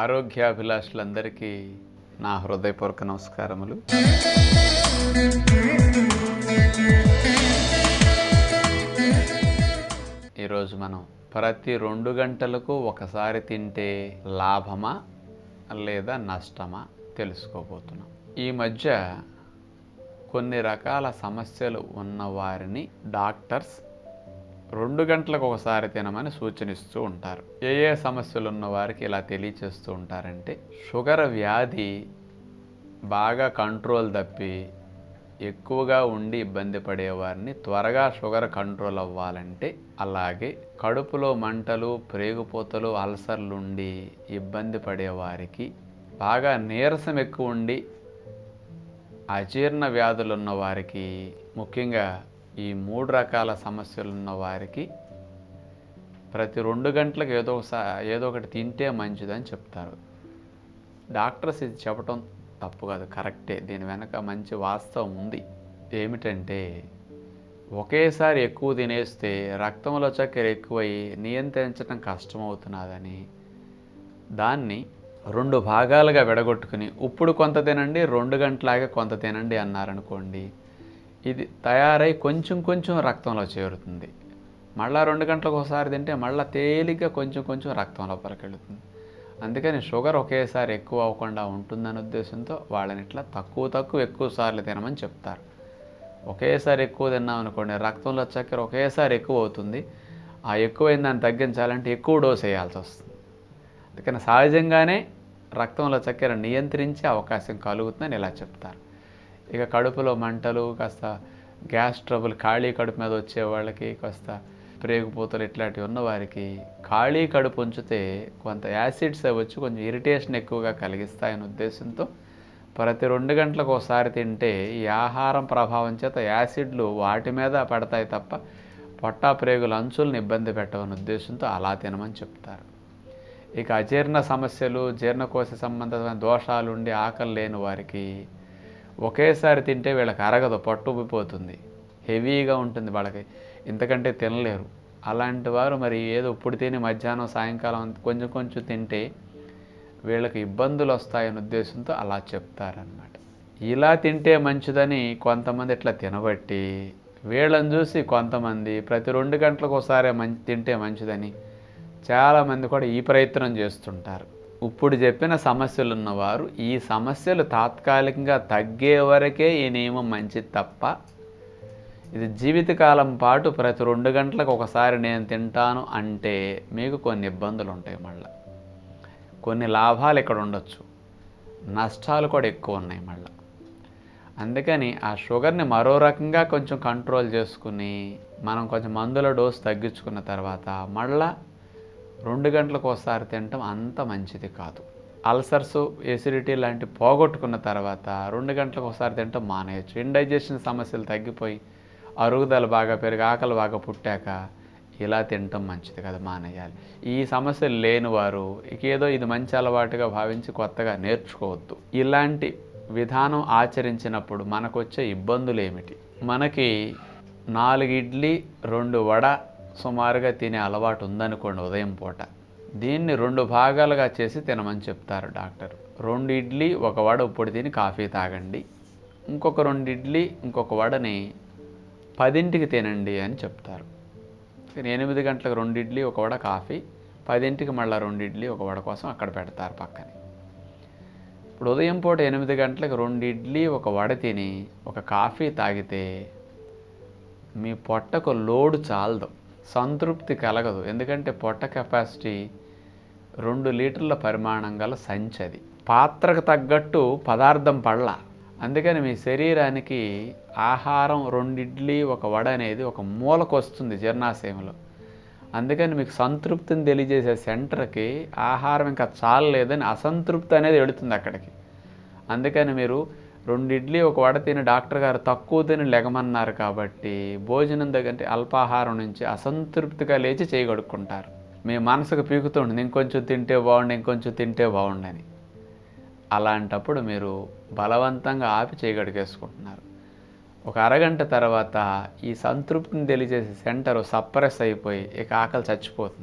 ఆరోగ్యాభిలాషులందరికీ నా హృదయపూర్వక నమస్కారములు ఈరోజు మనం ప్రతి రెండు గంటలకు ఒకసారి తింటే లాభమా లేదా నష్టమా తెలుసుకోబోతున్నాం ఈ మధ్య కొన్ని రకాల సమస్యలు ఉన్న వారిని డాక్టర్స్ రెండు గంటలకు ఒకసారి తినమని సూచనిస్తూ ఉంటారు ఏ ఏ సమస్యలు ఉన్న వారికి ఇలా తెలియచేస్తూ ఉంటారంటే షుగర్ వ్యాధి బాగా కంట్రోల్ తప్పి ఎక్కువగా ఉండి ఇబ్బంది పడేవారిని త్వరగా షుగర్ కంట్రోల్ అవ్వాలంటే అలాగే కడుపులో మంటలు ప్రేగుపోతలు అల్సర్లు ఉండి ఇబ్బంది పడేవారికి బాగా నీరసం ఎక్కువ ఉండి అజీర్ణ వ్యాధులు ఉన్న వారికి ముఖ్యంగా ఈ మూడు రకాల సమస్యలు ఉన్న వారికి ప్రతి రెండు గంటలకు ఏదో ఒకసారి ఏదో ఒకటి తింటే మంచిదని చెప్తారు డాక్టర్స్ ఇది చెప్పటం తప్పు కాదు కరెక్టే దీని వెనక మంచి వాస్తవం ఉంది ఏమిటంటే ఒకేసారి ఎక్కువ తినేస్తే రక్తంలో చక్కెర ఎక్కువై నియంత్రించడం కష్టమవుతున్నదని దాన్ని రెండు భాగాలుగా విడగొట్టుకుని ఇప్పుడు కొంత తినండి రెండు గంటలాగా కొంత తినండి అన్నారనుకోండి ఇది తయారై కొంచెం కొంచెం రక్తంలో చేరుతుంది మళ్ళా రెండు గంటలకు ఒకసారి తింటే మళ్ళీ తేలిగ్గా కొంచెం కొంచెం రక్తం లోపలికి వెళుతుంది అందుకని షుగర్ ఒకేసారి ఎక్కువ అవ్వకుండా ఉంటుందనే ఉద్దేశంతో వాళ్ళని ఇట్లా తక్కువ తక్కువ ఎక్కువ సార్లు తినమని చెప్తారు ఒకేసారి ఎక్కువ తిన్నాం అనుకోండి రక్తంలో చక్కెర ఒకేసారి ఎక్కువ అవుతుంది ఆ ఎక్కువైన దాన్ని తగ్గించాలంటే ఎక్కువ డోస్ వేయాల్సి వస్తుంది అందుకని సహజంగానే రక్తంలో చక్కెర నియంత్రించే అవకాశం కలుగుతుందని ఇలా చెప్తారు ఇక కడుపులో మంటలు కాస్త గ్యాస్ ట్రబుల్ ఖాళీ కడుపు మీద వచ్చే వాళ్ళకి కాస్త ప్రేగుపోతలు ఇట్లాంటివి ఉన్నవారికి ఖాళీ కడుపు ఉంచితే కొంత యాసిడ్స్ అవి వచ్చి కొంచెం ఇరిటేషన్ ఎక్కువగా కలిగిస్తాయనే ఉద్దేశంతో ప్రతి రెండు గంటలకు ఒకసారి తింటే ఈ ఆహారం ప్రభావం చేత యాసిడ్లు వాటి మీద పడతాయి తప్ప పొట్టా ప్రేగుల అంచులను ఇబ్బంది పెట్టవని ఉద్దేశంతో అలా తినమని చెప్తారు ఇక అజీర్ణ సమస్యలు జీర్ణకోశ సంబంధమైన దోషాలు ఉండి ఆకలి లేని వారికి ఒకేసారి తింటే వీళ్ళకి అరగదు పట్టు ఉబ్బిపోతుంది హెవీగా ఉంటుంది వాళ్ళకి ఇంతకంటే తినలేరు అలాంటి వారు మరి ఏదో ఇప్పుడు తిని మధ్యాహ్నం సాయంకాలం కొంచెం కొంచెం తింటే వీళ్ళకి ఇబ్బందులు వస్తాయనే ఉద్దేశంతో అలా చెప్తారనమాట ఇలా తింటే మంచిదని కొంతమంది ఇట్లా తినబట్టి వీళ్ళని చూసి కొంతమంది ప్రతి రెండు గంటలకు ఒకసారి మంచి తింటే మంచిదని చాలామంది కూడా ఈ ప్రయత్నం చేస్తుంటారు ఇప్పుడు చెప్పిన సమస్యలు ఉన్నవారు ఈ సమస్యలు తాత్కాలికంగా తగ్గే వరకే ఈ నియమం మంచిది తప్ప ఇది జీవితకాలం పాటు ప్రతి రెండు గంటలకు ఒకసారి నేను తింటాను అంటే మీకు కొన్ని ఇబ్బందులు ఉంటాయి మళ్ళీ కొన్ని లాభాలు ఇక్కడ ఉండొచ్చు నష్టాలు కూడా ఎక్కువ ఉన్నాయి మళ్ళీ అందుకని ఆ షుగర్ని మరో రకంగా కొంచెం కంట్రోల్ చేసుకుని మనం కొంచెం మందుల డోసు తగ్గించుకున్న తర్వాత మళ్ళా రెండు గంటలకు ఒకసారి తినటం అంత మంచిది కాదు అల్సర్స్ ఎసిడిటీ లాంటి పోగొట్టుకున్న తర్వాత రెండు గంటలకు ఒకసారి తినటం మానేయచ్చు ఇండైజెషన్ సమస్యలు తగ్గిపోయి అరుగుదల బాగా పెరిగి ఆకలి బాగా పుట్టాక ఇలా తినటం మంచిది కదా మానేయాలి ఈ సమస్యలు లేని వారు ఇక ఏదో ఇది మంచి అలవాటుగా భావించి కొత్తగా నేర్చుకోవద్దు ఇలాంటి విధానం ఆచరించినప్పుడు మనకు వచ్చే ఇబ్బందులు ఏమిటి మనకి నాలుగు ఇడ్లీ రెండు వడ సుమారుగా తినే అలవాటు ఉందనుకోండి ఉదయం పూట దీన్ని రెండు భాగాలుగా చేసి తినమని చెప్తారు డాక్టర్ రెండు ఇడ్లీ ఒక వడ ఇప్పుడు తిని కాఫీ తాగండి ఇంకొక రెండు ఇడ్లీ ఇంకొక వడని పదింటికి తినండి అని చెప్తారు ఎనిమిది గంటలకు రెండు ఇడ్లీ ఒక వడ కాఫీ పదింటికి మళ్ళీ రెండు ఇడ్లీ ఒక వడ కోసం అక్కడ పెడతారు పక్కనే ఇప్పుడు ఉదయం పూట ఎనిమిది గంటలకు రెండు ఇడ్లీ ఒక వడ తిని ఒక కాఫీ తాగితే మీ పొట్టకు లోడు చాలదు సంతృప్తి కలగదు ఎందుకంటే పొట్ట కెపాసిటీ రెండు లీటర్ల పరిమాణం గల సంచది పాత్రకు తగ్గట్టు పదార్థం పళ్ళ అందుకని మీ శరీరానికి ఆహారం రెండు ఇడ్లీ ఒక వడ అనేది ఒక మూలకు వస్తుంది జీర్ణాశయంలో అందుకని మీకు సంతృప్తిని తెలియజేసే సెంటర్కి ఆహారం ఇంకా చాలలేదని అసంతృప్తి అనేది ఎడుతుంది అక్కడికి అందుకని మీరు రెండు ఇడ్లీ ఒక వడ తిని డాక్టర్ గారు తక్కువ తిని లెగమన్నారు కాబట్టి భోజనం దగ్గర అల్పాహారం నుంచి అసంతృప్తిగా లేచి చేయగడుక్కుంటారు మీ మనసుకు పీకుతుంటుంది ఇంకొంచెం తింటే బాగుండు ఇంకొంచెం తింటే బాగుండని అలాంటప్పుడు మీరు బలవంతంగా ఆపి చేయగడిగేసుకుంటున్నారు ఒక అరగంట తర్వాత ఈ సంతృప్తిని తెలియజేసే సెంటర్ సప్రెస్ అయిపోయి ఇక ఆకలి చచ్చిపోతుంది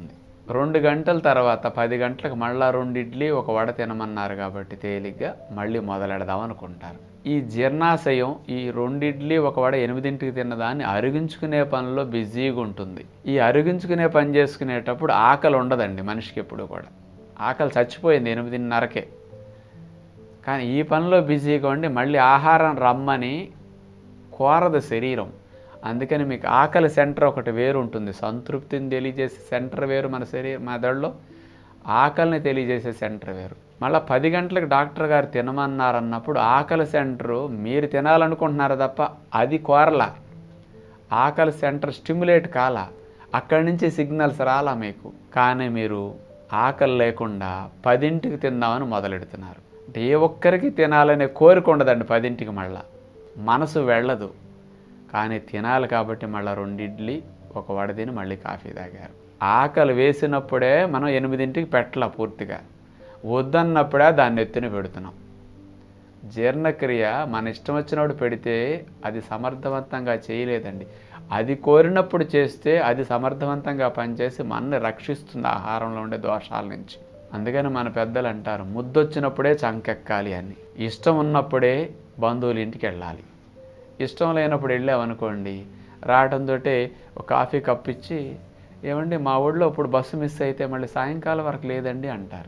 రెండు గంటల తర్వాత పది గంటలకు మళ్ళా రెండు ఇడ్లీ ఒక వడ తినమన్నారు కాబట్టి తేలిగ్గా మళ్ళీ మొదలెడదాం అనుకుంటారు ఈ జీర్ణాశయం ఈ రెండు ఇడ్లీ ఒక వడ ఎనిమిదింటికి తిన్నదాన్ని అరిగించుకునే పనిలో బిజీగా ఉంటుంది ఈ అరిగించుకునే పని చేసుకునేటప్పుడు ఆకలి ఉండదండి మనిషికి ఎప్పుడు కూడా ఆకలి చచ్చిపోయింది ఎనిమిదిన్నరకే కానీ ఈ పనిలో బిజీగా ఉండి మళ్ళీ ఆహారం రమ్మని కోరదు శరీరం అందుకని మీకు ఆకలి సెంటర్ ఒకటి వేరు ఉంటుంది సంతృప్తిని తెలియజేసే సెంటర్ వేరు మన శరీరం మెదడులో ఆకలిని తెలియజేసే సెంటర్ వేరు మళ్ళీ పది గంటలకు డాక్టర్ గారు తినమన్నారన్నప్పుడు ఆకలి సెంటరు మీరు తినాలనుకుంటున్నారు తప్ప అది కోరలా ఆకలి సెంటర్ స్టిమ్యులేట్ కాల అక్కడి నుంచి సిగ్నల్స్ రాలా మీకు కానీ మీరు ఆకలి లేకుండా పదింటికి తిందామని మొదలెడుతున్నారు అంటే ఏ ఒక్కరికి తినాలనే కోరిక ఉండదండి పదింటికి మళ్ళా మనసు వెళ్ళదు కానీ తినాలి కాబట్టి మళ్ళీ రెండు ఇడ్లీ ఒక వడ తిని మళ్ళీ కాఫీ తాగారు ఆకలి వేసినప్పుడే మనం ఎనిమిదింటికి పెట్టాల పూర్తిగా వద్దన్నప్పుడే దాన్ని ఎత్తున పెడుతున్నాం జీర్ణక్రియ మన ఇష్టం వచ్చినప్పుడు పెడితే అది సమర్థవంతంగా చేయలేదండి అది కోరినప్పుడు చేస్తే అది సమర్థవంతంగా పనిచేసి మనని రక్షిస్తుంది ఆహారంలో ఉండే దోషాల నుంచి అందుకని మన పెద్దలు అంటారు ముద్దొచ్చినప్పుడే చంకెక్కాలి అని ఇష్టం ఉన్నప్పుడే బంధువుల ఇంటికి వెళ్ళాలి ఇష్టం లేనప్పుడు వెళ్ళామనుకోండి రావడంతో ఒక కాఫీ కప్ ఇచ్చి ఏమండి మా ఊళ్ళో ఇప్పుడు బస్సు మిస్ అయితే మళ్ళీ సాయంకాలం వరకు లేదండి అంటారు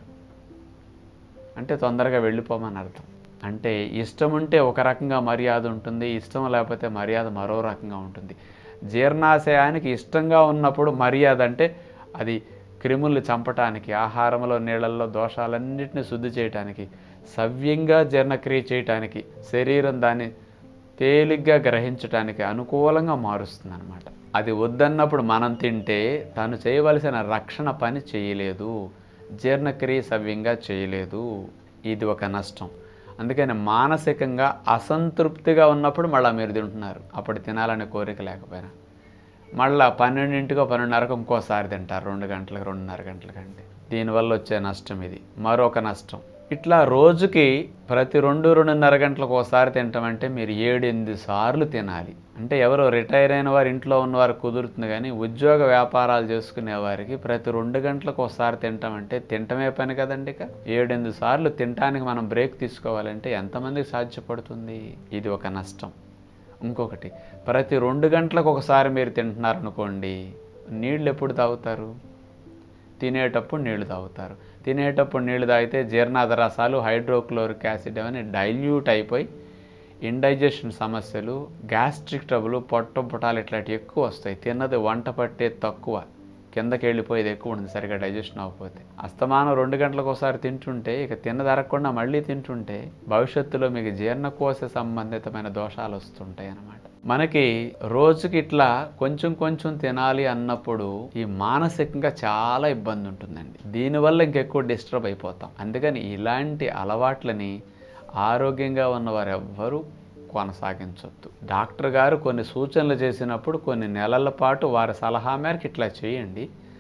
అంటే తొందరగా వెళ్ళిపోమని అర్థం అంటే ఇష్టం ఉంటే ఒక రకంగా మర్యాద ఉంటుంది ఇష్టం లేకపోతే మర్యాద మరో రకంగా ఉంటుంది జీర్ణాశయానికి ఇష్టంగా ఉన్నప్పుడు మర్యాద అంటే అది క్రిములు చంపటానికి ఆహారంలో నీళ్ళల్లో దోషాలన్నింటినీ శుద్ధి చేయటానికి సవ్యంగా జీర్ణక్రియ చేయటానికి శరీరం దాన్ని తేలిగ్గా గ్రహించటానికి అనుకూలంగా మారుస్తుంది అనమాట అది వద్దన్నప్పుడు మనం తింటే తను చేయవలసిన రక్షణ పని చేయలేదు జీర్ణక్రియ సవ్యంగా చేయలేదు ఇది ఒక నష్టం అందుకని మానసికంగా అసంతృప్తిగా ఉన్నప్పుడు మళ్ళీ మీరు తింటున్నారు అప్పుడు తినాలనే కోరిక లేకపోయినా మళ్ళా పన్నెండింటికో పన్నెండున్నరకు ఇంకోసారి తింటారు రెండు గంటలకు రెండున్నర గంటలకంటే దీనివల్ల వచ్చే నష్టం ఇది మరొక నష్టం ఇట్లా రోజుకి ప్రతి రెండు రెండున్నర గంటలకు ఒకసారి తింటామంటే మీరు ఏడు ఎనిమిది సార్లు తినాలి అంటే ఎవరో రిటైర్ అయిన వారు ఇంట్లో ఉన్నవారు కుదురుతుంది కానీ ఉద్యోగ వ్యాపారాలు చేసుకునే వారికి ప్రతి రెండు గంటలకు ఒకసారి తింటామంటే తింటమే పని కదండి ఇక ఏడెనిమిది సార్లు తినటానికి మనం బ్రేక్ తీసుకోవాలంటే ఎంతమందికి సాధ్యపడుతుంది ఇది ఒక నష్టం ఇంకొకటి ప్రతి రెండు గంటలకు ఒకసారి మీరు తింటున్నారనుకోండి నీళ్ళు ఎప్పుడు తాగుతారు తినేటప్పుడు నీళ్లు తాగుతారు తినేటప్పుడు నీళ్లు తాగితే జీర్ణాద రసాలు హైడ్రోక్లోరిక్ యాసిడ్ అవన్నీ డైల్యూట్ అయిపోయి ఇండైజెషన్ సమస్యలు గ్యాస్ట్రిక్ ట్రబుల్ పొట్ట పుటాలు ఇట్లాంటివి ఎక్కువ వస్తాయి తిన్నది వంట పట్టే తక్కువ కిందకి వెళ్ళిపోయేది ఎక్కువ ఉంటుంది సరిగా డైజెషన్ అవ్వకపోతే అస్తమానం రెండు గంటలకు ఒకసారి తింటుంటే ఇక తిన్నది అరగకుండా మళ్ళీ తింటుంటే భవిష్యత్తులో మీకు జీర్ణకోశ సంబంధితమైన దోషాలు వస్తుంటాయి అన్నమాట మనకి రోజుకి ఇట్లా కొంచెం కొంచెం తినాలి అన్నప్పుడు ఈ మానసికంగా చాలా ఇబ్బంది ఉంటుందండి దీనివల్ల ఇంకెక్కువ డిస్టర్బ్ అయిపోతాం అందుకని ఇలాంటి అలవాట్లని ఆరోగ్యంగా ఉన్నవారు ఎవ్వరూ కొనసాగించొద్దు డాక్టర్ గారు కొన్ని సూచనలు చేసినప్పుడు కొన్ని నెలల పాటు వారి సలహా మేరకు ఇట్లా చేయండి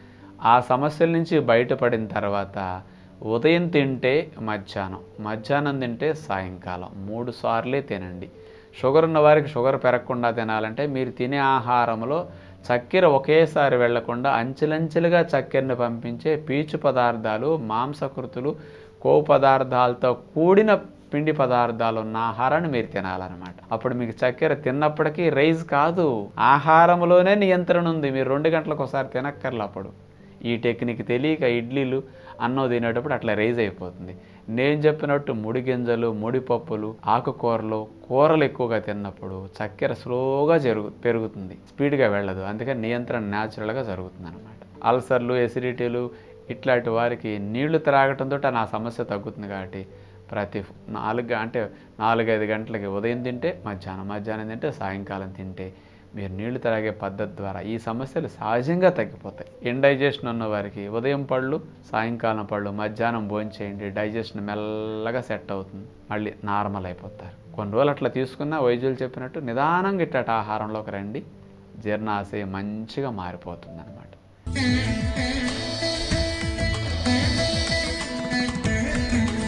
ఆ సమస్యల నుంచి బయటపడిన తర్వాత ఉదయం తింటే మధ్యాహ్నం మధ్యాహ్నం తింటే సాయంకాలం మూడు సార్లే తినండి షుగర్ ఉన్న వారికి షుగర్ పెరగకుండా తినాలంటే మీరు తినే ఆహారంలో చక్కెర ఒకేసారి వెళ్లకుండా అంచెలంచెలుగా చక్కెరని పంపించే పీచు పదార్థాలు మాంసకృతులు కొవ్వు పదార్థాలతో కూడిన పిండి పదార్థాలు ఉన్న ఆహారాన్ని మీరు తినాలన్నమాట అప్పుడు మీకు చక్కెర తిన్నప్పటికీ రైజ్ కాదు ఆహారంలోనే నియంత్రణ ఉంది మీరు రెండు గంటలకు ఒకసారి తినక్కర్లే అప్పుడు ఈ టెక్నిక్ తెలియక ఇడ్లీలు అన్నం తినేటప్పుడు అట్లా రైజ్ అయిపోతుంది నేను చెప్పినట్టు ముడి గింజలు ముడి పప్పులు ఆకుకూరలు కూరలు ఎక్కువగా తిన్నప్పుడు చక్కెర స్లోగా జరుగు పెరుగుతుంది స్పీడ్గా వెళ్ళదు అందుకని నియంత్రణ న్యాచురల్గా జరుగుతుంది అనమాట అల్సర్లు ఎసిడిటీలు ఇట్లాంటి వారికి నీళ్లు త్రాగటంతో నా సమస్య తగ్గుతుంది కాబట్టి ప్రతి నాలుగు గ- అంటే నాలుగైదు గంటలకి ఉదయం తింటే మధ్యాహ్నం మధ్యాహ్నం తింటే సాయంకాలం తింటే మీరు నీళ్లు త్రాగే పద్ధతి ద్వారా ఈ సమస్యలు సహజంగా తగ్గిపోతాయి ఇండైజెషన్ ఉన్న వారికి ఉదయం పళ్ళు సాయంకాలం పళ్ళు మధ్యాహ్నం భోంచేయండి డైజెషన్ మెల్లగా సెట్ అవుతుంది మళ్ళీ నార్మల్ అయిపోతారు కొన్ని రోజులు అట్లా తీసుకున్నా వైద్యులు చెప్పినట్టు నిదానంగా ఇట్టట ఆహారంలోకి రండి జీర్ణాశయం మంచిగా మారిపోతుంది అనమాట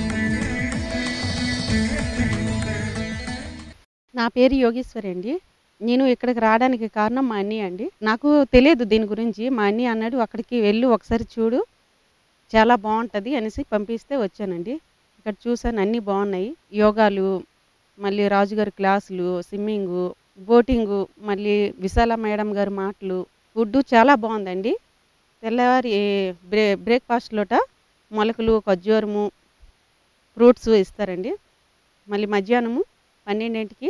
నా పేరు యోగేశ్వరి అండి నేను ఇక్కడికి రావడానికి కారణం మా అన్నయ్య అండి నాకు తెలియదు దీని గురించి మా అన్నయ్య అన్నాడు అక్కడికి వెళ్ళి ఒకసారి చూడు చాలా బాగుంటుంది అనేసి పంపిస్తే వచ్చానండి ఇక్కడ చూసాను అన్నీ బాగున్నాయి యోగాలు మళ్ళీ రాజుగారి క్లాసులు స్విమ్మింగు బోటింగు మళ్ళీ విశాల మేడం గారి మాటలు ఫుడ్ చాలా బాగుందండి తెల్లవారి బ్రే బ్రేక్ఫాస్ట్లోట మొలకలు ఖర్జూరము ఫ్రూట్స్ ఇస్తారండి మళ్ళీ మధ్యాహ్నము పన్నెండింటికి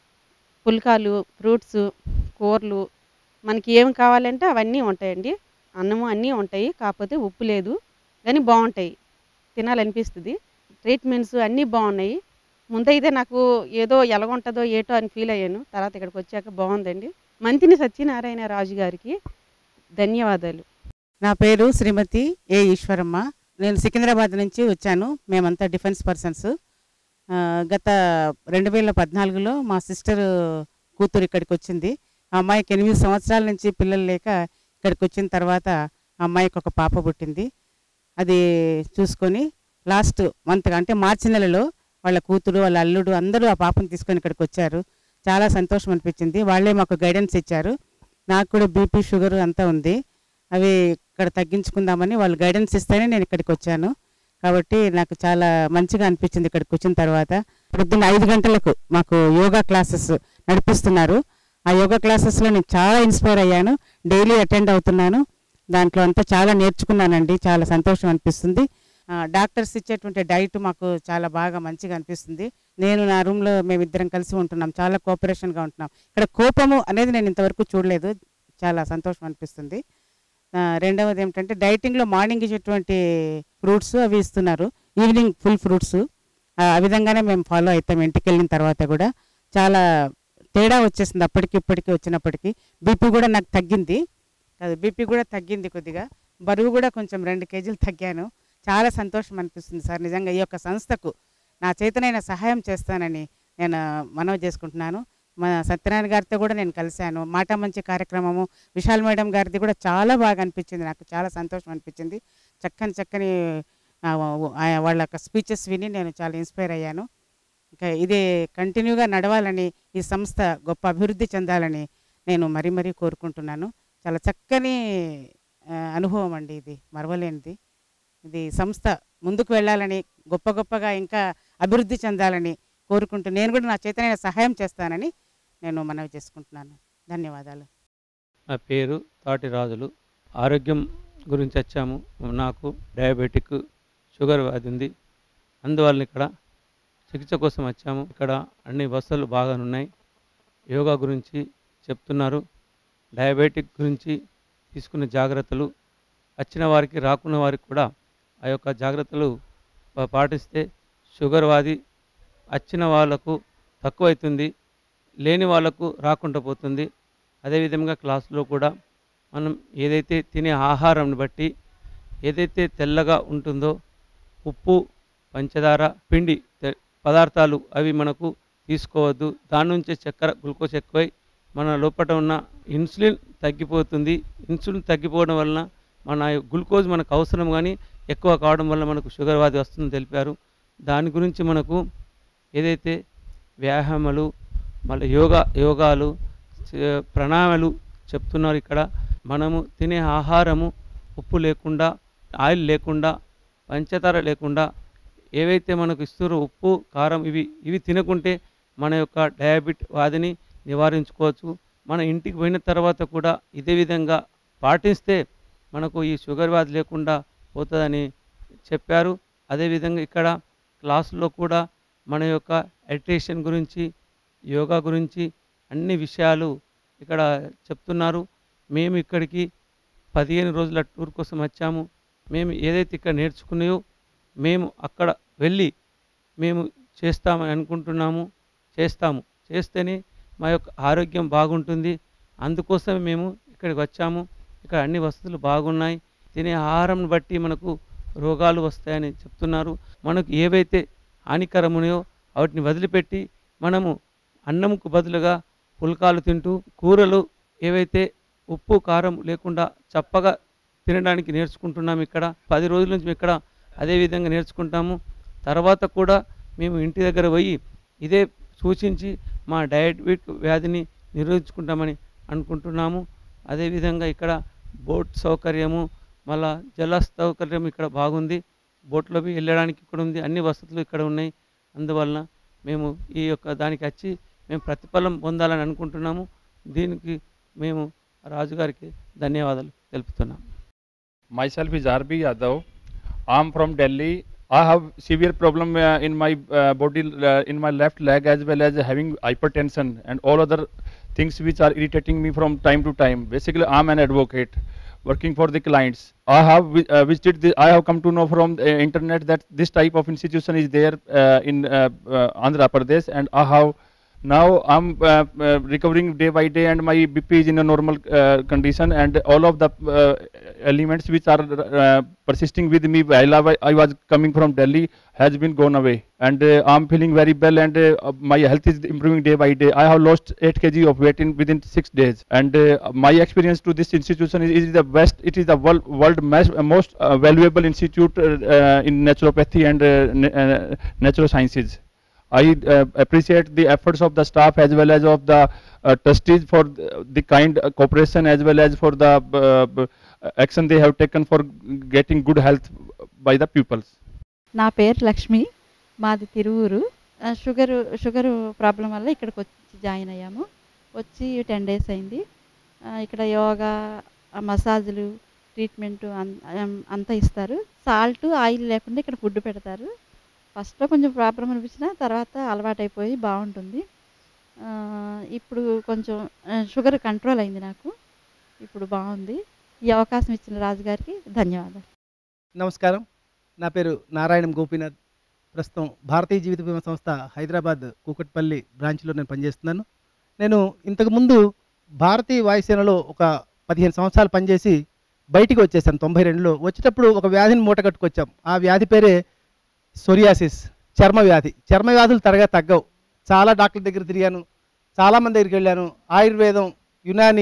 పుల్కాలు ఫ్రూట్స్ కూరలు మనకి ఏం కావాలంటే అవన్నీ ఉంటాయండి అన్నము అన్నీ ఉంటాయి కాకపోతే ఉప్పు లేదు కానీ బాగుంటాయి తినాలనిపిస్తుంది ట్రీట్మెంట్స్ అన్నీ బాగున్నాయి ముందైతే నాకు ఏదో ఎలాగుంటుందో ఏటో అని ఫీల్ అయ్యాను తర్వాత ఇక్కడికి వచ్చాక బాగుందండి మంతిని సత్యనారాయణ రాజు గారికి ధన్యవాదాలు నా పేరు శ్రీమతి ఏ ఈశ్వరమ్మ నేను సికింద్రాబాద్ నుంచి వచ్చాను మేమంతా డిఫెన్స్ పర్సన్స్ ఆ, గత రెండు వేల పద్నాలుగులో మా సిస్టర్ కూతురు ఇక్కడికి వచ్చింది ఆ అమ్మాయికి ఎనిమిది సంవత్సరాల నుంచి పిల్లలు లేక ఇక్కడికి వచ్చిన తర్వాత ఆ అమ్మాయికి ఒక పాప పుట్టింది అది చూసుకొని లాస్ట్ మంత్ అంటే మార్చి నెలలో వాళ్ళ కూతురు వాళ్ళ అల్లుడు అందరూ ఆ పాపను తీసుకొని ఇక్కడికి వచ్చారు చాలా సంతోషం అనిపించింది వాళ్ళే మాకు గైడెన్స్ ఇచ్చారు నాకు కూడా బీపీ షుగర్ అంతా ఉంది అవి ఇక్కడ తగ్గించుకుందామని వాళ్ళు గైడెన్స్ ఇస్తేనే నేను ఇక్కడికి వచ్చాను కాబట్టి నాకు చాలా మంచిగా అనిపించింది ఇక్కడికి వచ్చిన తర్వాత పొద్దున్న ఐదు గంటలకు మాకు యోగా క్లాసెస్ నడిపిస్తున్నారు ఆ యోగా క్లాసెస్లో నేను చాలా ఇన్స్పైర్ అయ్యాను డైలీ అటెండ్ అవుతున్నాను దాంట్లో అంతా చాలా నేర్చుకున్నానండి చాలా సంతోషం అనిపిస్తుంది ఆ, డాక్టర్స్ ఇచ్చేటువంటి డైట్ మాకు చాలా బాగా మంచిగా అనిపిస్తుంది నేను నా రూమ్లో మేమిద్దరం కలిసి ఉంటున్నాం చాలా కోఆపరేషన్గా ఉంటున్నాం ఇక్కడ కోపము అనేది నేను ఇంతవరకు చూడలేదు చాలా సంతోషం అనిపిస్తుంది ఆ, రెండవది ఏమిటంటే డైటింగ్లో మార్నింగ్ ఇచ్చేటువంటి ఫ్రూట్స్ అవి ఇస్తున్నారు ఈవినింగ్ ఫుల్ ఫ్రూట్స్ ఆ విధంగానే మేము ఫాలో అవుతాం ఇంటికి వెళ్ళిన తర్వాత కూడా చాలా తేడా వచ్చేసింది అప్పటికి ఇప్పటికి వచ్చినప్పటికీ బీపీ కూడా నాకు తగ్గింది అది బీపీ కూడా తగ్గింది కొద్దిగా బరువు కూడా కొంచెం రెండు కేజీలు తగ్గాను చాలా సంతోషం అనిపిస్తుంది సార్ నిజంగా ఈ యొక్క సంస్థకు నా చేతనైన సహాయం చేస్తానని నేను మనవి చేసుకుంటున్నాను మన సత్యనారాయణ గారితో కూడా నేను కలిశాను మాట మంచి కార్యక్రమము విశాల్ మేడం గారిది కూడా చాలా బాగా అనిపించింది నాకు చాలా సంతోషం అనిపించింది చక్కని చక్కని ఆ, ఆ, వాళ్ళ యొక్క స్పీచెస్ విని నేను చాలా ఇన్స్పైర్ అయ్యాను ఇంకా ఇది కంటిన్యూగా నడవాలని ఈ సంస్థ గొప్ప అభివృద్ధి చెందాలని నేను మరీ మరీ కోరుకుంటున్నాను చాలా చక్కని ఆ, అనుభవం అండి ఇది మరవలేనిది ఇది సంస్థ ముందుకు వెళ్ళాలని గొప్ప గొప్పగా ఇంకా అభివృద్ధి చెందాలని కోరుకుంటూ నేను కూడా నా చేతనైన సహాయం చేస్తానని నేను మనవి చేసుకుంటున్నాను ధన్యవాదాలు నా పేరు తాటి రాజులు ఆరోగ్యం గురించి వచ్చాము నాకు డయాబెటిక్ షుగర్ వ్యాధి ఉంది అందువల్ల ఇక్కడ చికిత్స కోసం వచ్చాము ఇక్కడ అన్ని వసతులు బాగా ఉన్నాయి యోగా గురించి చెప్తున్నారు డయాబెటిక్ గురించి తీసుకునే జాగ్రత్తలు వచ్చిన వారికి రాకున్న వారికి కూడా ఆ యొక్క జాగ్రత్తలు పా- పాటిస్తే షుగర్ వ్యాధి వచ్చిన వాళ్ళకు తక్కువైతుంది లేని వాళ్ళకు రాకుండా పోతుంది అదేవిధంగా క్లాసులో కూడా మనం ఏదైతే తినే ఆహారం బట్టి ఏదైతే తెల్లగా ఉంటుందో ఉప్పు పంచదార పిండి తె- పదార్థాలు అవి మనకు తీసుకోవద్దు దాని నుంచే చక్కెర గ్లూకోజ్ ఎక్కువై మన లోపల ఉన్న ఇన్సులిన్ తగ్గిపోతుంది ఇన్సులిన్ తగ్గిపోవడం వలన మన గ్లూకోజ్ మనకు అవసరం కానీ ఎక్కువ కావడం వల్ల మనకు షుగర్ వ్యాధి వస్తుందని తెలిపారు దాని గురించి మనకు ఏదైతే వ్యాయామాలు మళ్ళీ యోగా యోగాలు చే- ప్రణాళికలు చెప్తున్నారు ఇక్కడ మనము తినే ఆహారము ఉప్పు లేకుండా ఆయిల్ లేకుండా పంచదార లేకుండా ఏవైతే మనకు ఇస్తారో ఉప్పు కారం ఇవి ఇవి తినకుంటే మన యొక్క డయాబెట్ వ్యాధిని నివారించుకోవచ్చు మన ఇంటికి పోయిన తర్వాత కూడా ఇదే విధంగా పాటిస్తే మనకు ఈ షుగర్ వ్యాధి లేకుండా పోతుందని చెప్పారు అదేవిధంగా ఇక్కడ క్లాసులో కూడా మన యొక్క ఎడిటేషన్ గురించి యోగా గురించి అన్ని విషయాలు ఇక్కడ చెప్తున్నారు మేము ఇక్కడికి పదిహేను రోజుల టూర్ కోసం వచ్చాము మేము ఏదైతే ఇక్కడ నేర్చుకున్నాయో మేము అక్కడ వెళ్ళి మేము చేస్తామని అనుకుంటున్నాము చేస్తాము చేస్తేనే మా యొక్క ఆరోగ్యం బాగుంటుంది అందుకోసమే మేము ఇక్కడికి వచ్చాము ఇక్కడ అన్ని వసతులు బాగున్నాయి తినే ఆహారం బట్టి మనకు రోగాలు వస్తాయని చెప్తున్నారు మనకు ఏవైతే హానికరమున్నాయో వాటిని వదిలిపెట్టి మనము అన్నంకు బదులుగా పుల్కాలు తింటూ కూరలు ఏవైతే ఉప్పు కారం లేకుండా చప్పగా తినడానికి నేర్చుకుంటున్నాము ఇక్కడ పది రోజుల నుంచి మేము ఇక్కడ అదే విధంగా నేర్చుకుంటాము తర్వాత కూడా మేము ఇంటి దగ్గర పోయి ఇదే సూచించి మా డయాబెటిక్ వ్యాధిని నిర్వహించుకుంటామని అనుకుంటున్నాము అదేవిధంగా ఇక్కడ బోట్ సౌకర్యము మళ్ళా జల సౌకర్యం ఇక్కడ బాగుంది బోట్లో వెళ్ళడానికి ఇక్కడ ఉంది అన్ని వసతులు ఇక్కడ ఉన్నాయి అందువలన మేము ఈ యొక్క దానికి వచ్చి మేము ప్రతిఫలం పొందాలని అనుకుంటున్నాము దీనికి మేము రాజుగారికి ధన్యవాదాలు తెలుపుతున్నాం Myself is RB Yadav. I'm from Delhi. I have severe problem uh, in my uh, body, uh, in my left leg, as well as having hypertension and all other things which are irritating me from time to time. Basically, I'm an advocate working for the clients. I have vi- uh, visited. The, I have come to know from the internet that this type of institution is there uh, in uh, uh, Andhra Pradesh, and I have now I'm uh, uh, recovering day by day, and my BP is in a normal uh, condition, and all of the uh, elements which are uh, persisting with me while I, wa- I was coming from Delhi has been gone away, and uh, I'm feeling very well, and uh, my health is improving day by day. I have lost 8 kg of weight in within six days, and uh, my experience to this institution is, is the best. It is the world, world mas- uh, most uh, valuable institute uh, uh, in naturopathy and uh, na- uh, natural sciences. I uh, appreciate the efforts of the staff as well as of the uh, trustees for the, the kind uh, cooperation as well as for the uh, b- action they have taken for getting good health by the pupils. నా పేరు లక్ష్మి మాది తిరువూరు ఆ, sugar sugar problem వల్ల ఇక్కడికి వచ్చి join అయ్యాము వచ్చి ten days అయింది ఆ, ఇక్కడ యోగా ఆ, మసాజులు ట్రీట్మెంట్ అంతా ఇస్తారు సాల్ట్ ఆయిల్ లేకుండా ఇక్కడ ఫుడ్ పెడతారు ఫస్ట్లో కొంచెం ప్రాబ్లం అనిపించిన తర్వాత అలవాటైపోయి బాగుంటుంది ఆ, ఇప్పుడు కొంచెం ఆ, షుగర్ కంట్రోల్ అయింది నాకు ఇప్పుడు బాగుంది ఈ అవకాశం ఇచ్చిన రాజుగారికి ధన్యవాదాలు నమస్కారం నా పేరు నారాయణం గోపీనాథ్ ప్రస్తుతం భారతీయ జీవిత బీమా సంస్థ హైదరాబాద్ కూకట్పల్లి బ్రాంచ్లో నేను పనిచేస్తున్నాను నేను ఇంతకుముందు భారతీయ వాయుసేనలో ఒక పదిహేను సంవత్సరాలు పనిచేసి బయటికి వచ్చేసాను తొంభై రెండులో వచ్చేటప్పుడు ఒక వ్యాధిని మూట కట్టుకొచ్చాం ఆ వ్యాధి పేరే సొరియాసిస్ చర్మ వ్యాధి చర్మ వ్యాధులు తరగా తగ్గవు చాలా డాక్టర్ దగ్గర తిరిగాను చాలామంది దగ్గరికి వెళ్ళాను ఆయుర్వేదం యునాని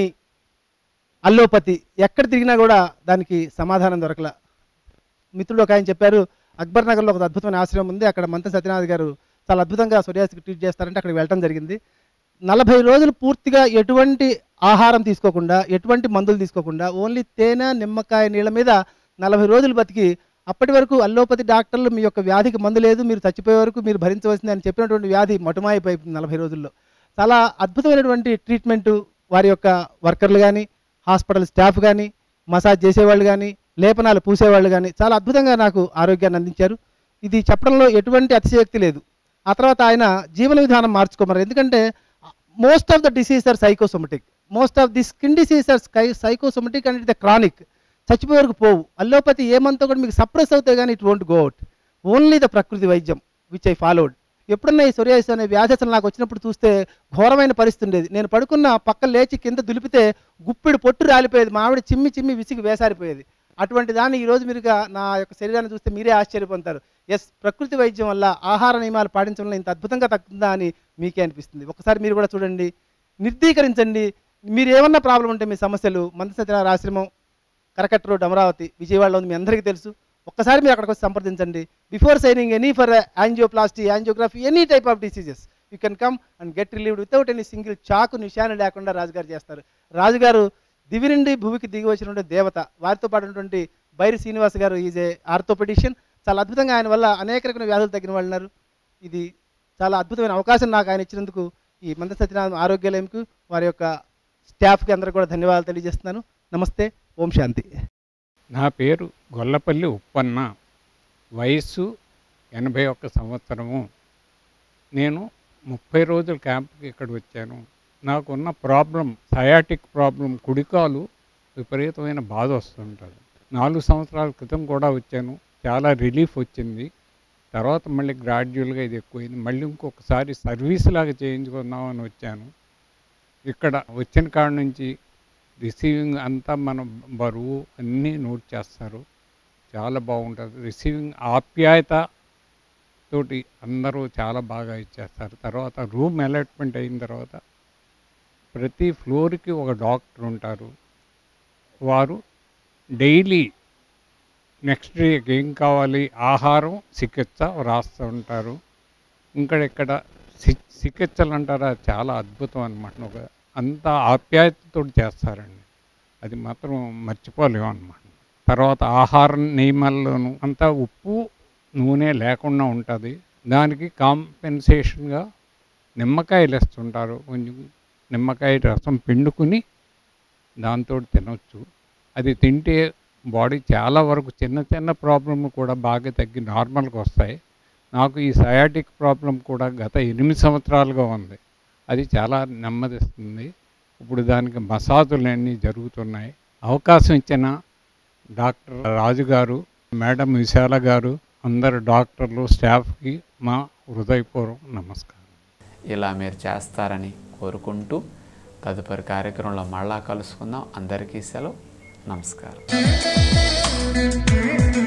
అల్లోపతి ఎక్కడ తిరిగినా కూడా దానికి సమాధానం దొరకల మిత్రుడు ఒక ఆయన చెప్పారు అక్బర్ నగర్లో ఒక అద్భుతమైన ఆశ్రమం ఉంది అక్కడ మంత్రి సత్యనాథ్ గారు చాలా అద్భుతంగా సొరియాసికి ట్రీట్ చేస్తారంటే అక్కడికి వెళ్ళడం జరిగింది నలభై రోజులు పూర్తిగా ఎటువంటి ఆహారం తీసుకోకుండా ఎటువంటి మందులు తీసుకోకుండా ఓన్లీ తేనె నిమ్మకాయ నీళ్ళ మీద నలభై రోజులు బతికి అప్పటి వరకు అల్లోపతి డాక్టర్లు మీ యొక్క వ్యాధికి మందు లేదు మీరు చచ్చిపోయే వరకు మీరు భరించవలసింది అని చెప్పినటువంటి వ్యాధి మటుమాయిపోయింది నలభై రోజుల్లో చాలా అద్భుతమైనటువంటి ట్రీట్మెంటు వారి యొక్క వర్కర్లు కానీ హాస్పిటల్ స్టాఫ్ కానీ మసాజ్ చేసేవాళ్ళు కానీ లేపనాలు పూసేవాళ్ళు కానీ చాలా అద్భుతంగా నాకు ఆరోగ్యాన్ని అందించారు ఇది చెప్పడంలో ఎటువంటి అతిశయోక్తి లేదు ఆ తర్వాత ఆయన జీవన విధానం మార్చుకోమన్నారు ఎందుకంటే most of the disease are psychosomatic most of the skin disease are sky psychosomatic and the chronic చచ్చిపోయే వరకు పోవు అల్లోపతి ఏమంతా కూడా మీకు సప్రెస్ అవుతాయి కానీ it won't go out only the ప్రకృతి వైద్యం విచ్ ఐ ఫాలోడ్ ఎప్పుడన్నా ఈ సొరియాసిస్ అనే వ్యాధి అసలు నాకు వచ్చినప్పుడు చూస్తే ఘోరమైన పరిస్థితి ఉండేది నేను పడుకున్న పక్క లేచి కింద దులిపితే గుప్పిడి పొట్టు రాలిపోయేది మా ఆవిడ చిమ్మి చిమ్మి విసిగి వేసారిపోయేది అటువంటి దాన్ని ఈరోజు మీరుగా నా యొక్క శరీరాన్ని చూస్తే మీరే ఆశ్చర్యపోతారు ఎస్ ప్రకృతి వైద్యం వల్ల ఆహార నియమాలు పాటించడం వల్ల ఇంత అద్భుతంగా తగ్గుతుందా అని మీకే అనిపిస్తుంది ఒకసారి మీరు కూడా చూడండి నిర్ధీకరించండి మీరు ఏమన్నా ప్రాబ్లం ఉంటే మీ సమస్యలు మంద సత్యనారాయణ ఆశ్రమం కరకట్ట రోడ్ అమరావతి విజయవాడలో ఉంది మీ అందరికీ తెలుసు ఒక్కసారి మీరు అక్కడికి వచ్చి సంప్రదించండి before signing any for angioplasty angiography any type of diseases you can come and get relieved without any single చాకు నిశాన లేకుండా రాజుగారు చేస్తారు రాజుగారు దివి నుండి భూమికి దిగి వచ్చినటువంటి దేవత వారితో పాటు ఉన్నటువంటి బైరి శ్రీనివాస్ గారు ఈజ్ ఏ ఆర్థోపెడిషియన్ చాలా అద్భుతంగా ఆయన వల్ల అనేక రకమైన వ్యాధులు తగ్గిన వాళ్ళు ఉన్నారు ఇది చాలా అద్భుతమైన అవకాశం నాకు ఆయన ఇచ్చినందుకు ఈ మంద సత్యనారాయణ ఆరోగ్యాలయంకు వారి యొక్క స్టాఫ్కి అందరూ కూడా ధన్యవాదాలు తెలియజేస్తున్నాను నమస్తే ఓం శాంతి నా పేరు గొల్లపల్లి ఉప్పన్న వయస్సు ఎనభై ఒక్క సంవత్సరము నేను ముప్పై రోజుల క్యాంప్కి ఇక్కడ వచ్చాను నాకున్న ప్రాబ్లం సయాటిక్ ప్రాబ్లం కుడికాలు విపరీతమైన బాధ వస్తుంటుంది నాలుగు సంవత్సరాల క్రితం కూడా వచ్చాను చాలా రిలీఫ్ వచ్చింది తర్వాత మళ్ళీ గ్రాడ్యువల్గా ఇది ఎక్కువైంది మళ్ళీ ఇంకొకసారి సర్వీస్ లాగా చేయించుకుందామని వచ్చాను ఇక్కడ వచ్చిన కాడ నుంచి రిసీవింగ్ అంతా మన బరువు అన్నీ నోట్ చేస్తారు చాలా బాగుంటుంది రిసీవింగ్ ఆప్యాయత తోటి అందరూ చాలా బాగా ఇచ్చేస్తారు తర్వాత రూమ్ అలాట్మెంట్ అయిన తర్వాత ప్రతి ఫ్లోర్కి ఒక డాక్టర్ ఉంటారు వారు డైలీ నెక్స్ట్ డేకి ఏం కావాలి ఆహారం చికిత్స రాస్తూ ఉంటారు ఇంకా ఇక్కడ చి చికిత్సలు అంటారా చాలా అద్భుతం అనమాట ఒక అంత ఆప్యాయతతో చేస్తారండి అది మాత్రం మర్చిపోలేము అన్నమాట తర్వాత ఆహార నియమాల్లోనూ అంతా ఉప్పు నూనె లేకుండా ఉంటుంది దానికి కాంపెన్సేషన్గా నిమ్మకాయలు వేస్తుంటారు కొంచెం నిమ్మకాయ రసం పిండుకుని దాంతో తినొచ్చు అది తింటే బాడీ చాలా వరకు చిన్న చిన్న ప్రాబ్లమ్ కూడా బాగా తగ్గి నార్మల్గా వస్తాయి నాకు ఈ సయాటిక్ ప్రాబ్లం కూడా గత ఎనిమిది సంవత్సరాలుగా ఉంది అది చాలా నెమ్మదిస్తుంది ఇప్పుడు దానికి మసాజులు అన్నీ జరుగుతున్నాయి అవకాశం ఇచ్చిన డాక్టర్ రాజు గారు మేడం విశాల గారు అందరు డాక్టర్లు స్టాఫ్కి మా హృదయపూర్వక నమస్కారం ఇలా మీరు చేస్తారని కోరుకుంటూ తదుపరి కార్యక్రమంలో మళ్ళా కలుసుకుందాం అందరికీ సెలవు నమస్కారం